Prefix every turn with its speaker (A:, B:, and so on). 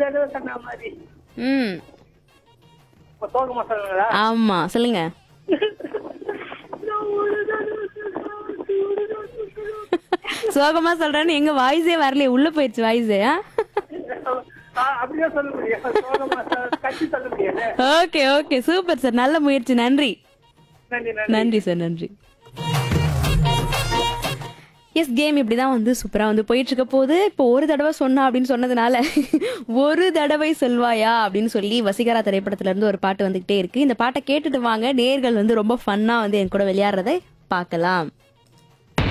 A: தடவை சொன்ன மாதிரி
B: ம்
A: இப்ப சோகமா சொல்லுங்களா
B: ஆமா சொல்லுங்க
A: நான் ஒரு தடவை சொன்னா, ஒரு தடவை சொன்னா.
B: சோகமா சொல்றேன்னு எங்க வாய்ஸே வரலையே உள்ள போயிடுச்சு வாய்ஸே
A: ஆ, அப்படிதான் சொல்ல முடியும் சோகமா சொ- கட்சி சொல்ல முடியாது
B: ஓகே ஓகே சூப்பர் சார் நல்ல முயற்சி நன்றி
A: நன்றி நன்றி
B: நன்றி சார் நன்றி எஸ் கேம் இப்படிதான் வந்து சூப்பரா வந்து போயிட்டு இருக்க போது இப்போ ஒரு தடவை சொன்னா அப்படின்னு சொன்னதுனால ஒரு தடவை சொல்வாயா அப்படின்னு சொல்லி வசீகரா திரைப்படத்துல இருந்து ஒரு பாட்டு வந்துகிட்டே இருக்கு இந்த பாட்டை கேட்டுட்டு வாங்க நேர்கள் வந்து ரொம்ப ஃபன்னா வந்து என் கூட விளையாடுறதை பார்க்கலாம்